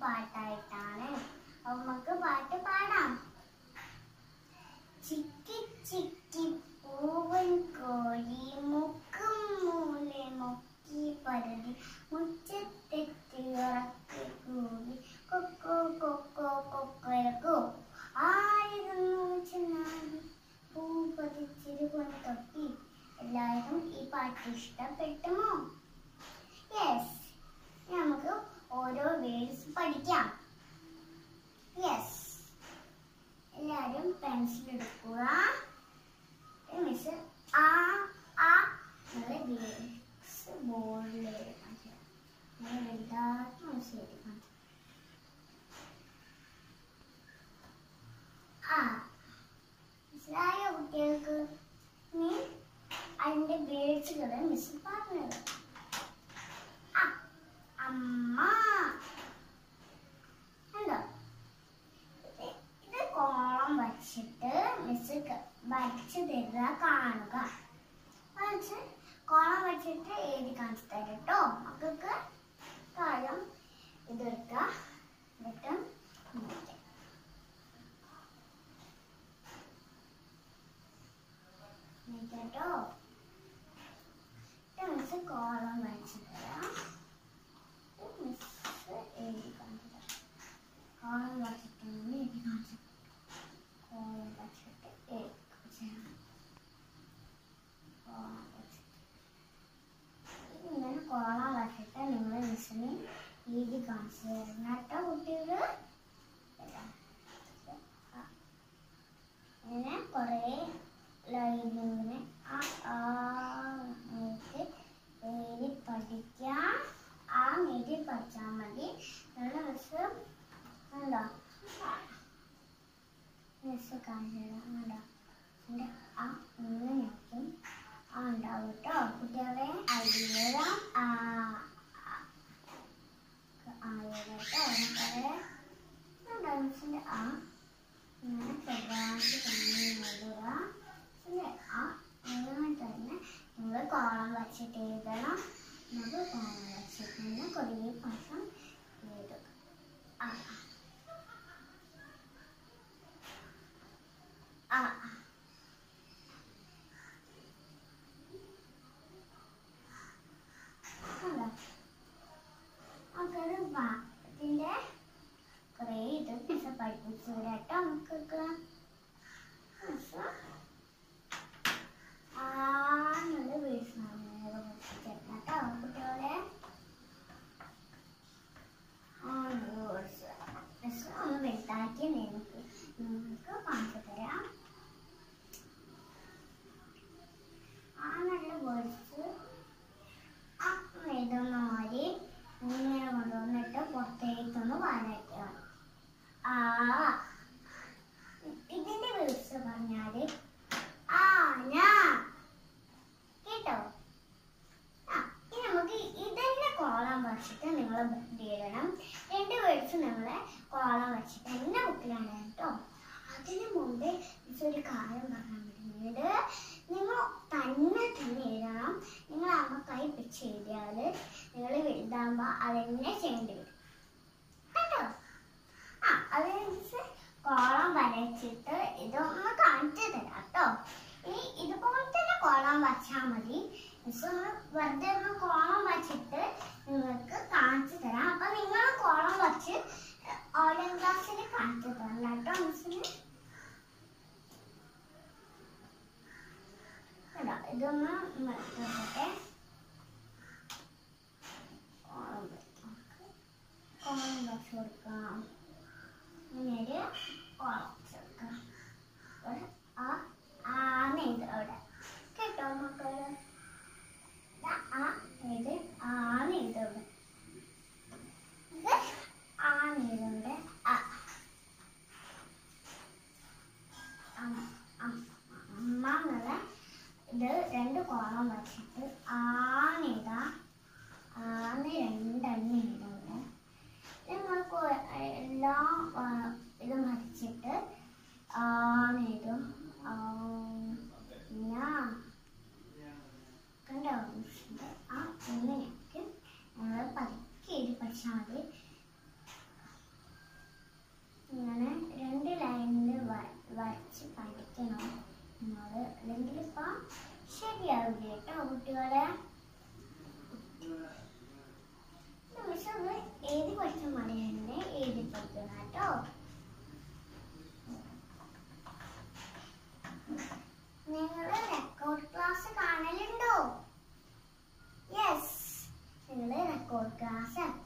പാട്ടായിട്ടാണ് അപ്പൊ നമുക്ക് പാട്ട് പാടാം ചിക്കി ചിക്കി പൂവൻ കോഴി മുക്കും മൂലെ മുക്കി പരതി മുറ്റത്തെത്തി ഉറക്കി കൂടി കൊക്കോ കൊക്കോ കൊക്കരക്കോ ആയിരുന്നു ചെന്നാടി പൂ പതിച്ചിരി കൊണ്ട് തൊട്ടി എല്ലാവരും ഈ പാട്ട് ഇഷ്ടപ്പെട്ടുമോ യെസ് നമുക്ക് ഓരോ വേർഡ്സ് പഠിക്കാം യെസ് എല്ലാവരും പെൻസിൽ എടുക്കുക മിസ് ആ ആ നല്ല വേർഡ്സ് ബോർഡിൽ എഴുതാൻ നല്ല വലുതാക്കി മിസ് എഴുതാൻ ആ മനസ്സിലായോ കുട്ടികൾക്ക് ഇനി അതിന്റെ വേർഡ്സുകൾ മിസ് പറഞ്ഞത് ആ അമ്മ ഉണ്ടോ ഇത് ഇത് കോളം വച്ചിട്ട് മിസ് വരച്ചു തരിക കാണുക വരച്ച് കോളം വച്ചിട്ട് എഴുതി കാണിച്ചു തരാം കേട്ടോ മക്കൾക്ക് കാര്യം ഇതെടുക്കുക എന്നിട്ട് ഇങ്ങനെ. ഇങ്ങനെ കേട്ടോ ഇത് മിസ് കോളം വരച്ചു തരാം ഇത് മിസ് എഴുതി കാണിച്ചു തരാം കോളം വച്ചിട്ട് എഴുതി കാണിച്ചു കോളം വച്ചിട്ട് എഴുതി കാണിച്ചു തരാം കോളം വച്ചിട്ട് ഇങ്ങനെ കോളം വച്ചിട്ട് നിങ്ങൾ മിസ്സിന് എഴുതി കാണിച്ചു തരണം കേട്ടോ കുട്ടികൾ ഇങ്ങനെ കുറേ ലൈനിങ്ങനെ ആ ആ എന്നിട്ട് എഴുതി പഠിക്കാം ആ എഴുതി പഠിച്ചാൽ മതി നല്ല മിസ് ഉണ്ടോ മിസ് കാണിച്ചിടാം എൻ്റെ ആ ഇങ്ങനെയൊക്കെയും ആ ഉണ്ടാവും കേട്ടോ കുട്ടികളെ അടിയരം ആ ആയിരട്ടോ മക്കളെ ഡാൻസിൻ്റെ ആ ഇങ്ങനെ ചെറുതായിട്ട് തന്നെ നടുക പിന്നെ ആ അങ്ങനെ തന്നെ നിങ്ങൾ കോളം വച്ചിട്ട് എഴുതണം നമുക്ക് കോളം വച്ചിട്ട് തന്നെ കുറേ പ്രാവശ്യം എഴുതുക ആ ആ കണ്ടോ? നമുക്കൊരു വാക്കിന്റെ കുറേ ഇത് മിസ് പഠിപ്പിച്ചു തരാം കേട്ടോ നമുക്കൊക്കെ മിസ് ആന്നുള്ള വീഴ്ച പഠിപ്പിച്ചു തരണം കേട്ടോ കുട്ടികളെ വേർഡ്സ് മിസ് ഒന്ന് വലുതാക്കി നിങ്ങൾക്ക് നിങ്ങൾക്ക് കാണിച്ചു തരാം ആ നല്ല വേർഡ്സ് ആ എഴുതുന്ന മാതിരി ഇങ്ങനെ കൊണ്ടുവന്നിട്ട് പുറത്തേക്കൊന്ന് വരയ്ക്കണം ആ ഇതിന്റെ വേർഡ്സ് പറഞ്ഞാല് ആന കേട്ടോ ആ ഇനി നമുക്ക് ഇതന്നെ കോളം വച്ചിട്ട് നിങ്ങൾ എഴുതണം രണ്ട് വേർഡ്സ് നിങ്ങളെ കോളം വച്ചിട്ട് തന്നെ ബുക്കിലാണ് കേട്ടോ അതിനു മുമ്പേ മിസ് ഒരു കാര്യം പറയാൻ പറ്റുന്നത് നിങ്ങൾ തന്നെ തന്നെ എഴുതണം നിങ്ങൾ അമ്മ കൈ പിടിച്ച് എഴുതിയാൽ നിങ്ങൾ വലുതാകുമ്പോൾ അതന്നെ ചെയ്യേണ്ടി വരും കേട്ടോ ആ അത് മിസ് കോളം വരച്ചിട്ട് ഇതൊന്ന് കാണിച്ചു തരാം കേട്ടോ ഇനി ഇതുപോലെ തന്നെ കോളം വച്ചാൽ മതി മിസ് ഒന്ന് വെറുതെ ഒന്ന് കോളം വച്ചിട്ട് നിങ്ങൾക്ക് കാണിച്ചു തരാം അപ്പൊ നിങ്ങൾ കോളം വച്ച് ഓൺലൈൻ ക്ലാസ്സിൽ കാണിച്ചു തരണം കേട്ടോ മിസ്സിന് കേട്ടോ ഇതൊന്ന് നോക്കട്ടെ കോളം വെച്ച് കോളം വെച്ച് കൊടുക്കാം ഇങ്ങനെ ഒരു കോളം വെച്ച് കൊടുക്കാം ഇവിടെ ആ ആന്ന് ഇത് അവിടെ കേട്ടോ മക്കള് ദാ ആ ഇത് ആന്ന് ഇത് ഇവിടെ ഇത് ആന്ന് ഇത് ഇവിടെ ആ അം- അം- അമ്മ എന്നുള്ള ഇത് രണ്ട് കോളം വച്ചിട്ട് ആണിത ആന്ന് രണ്ടെണ്ണ ഇടുന്നത് നിങ്ങൾക്ക് എല്ലാം ആ, ഇതും വരച്ചിട്ട് ആണിടും ഞാൻ കണ്ടോ ആ ഇങ്ങനെയൊക്കെ നമ്മൾ പതുക്കെ എഴുതി പഠിച്ചാൽ മതി പഠിച്ച് പഠിക്കണം നിങ്ങൾ അല്ലെങ്കിൽ ഇപ്പം ശരിയാവില്ല കേട്ടോ കുട്ടികളെ മിസ് ഒന്ന് എഴുതി പഠിച്ച മതി തന്നെ എഴുതി പഠിക്കണം കേട്ടോ നിങ്ങൾ റെക്കോർഡ് ക്ലാസ് കാണലുണ്ടോ യെസ് നിങ്ങൾ റെക്കോർഡ് ക്ലാസ്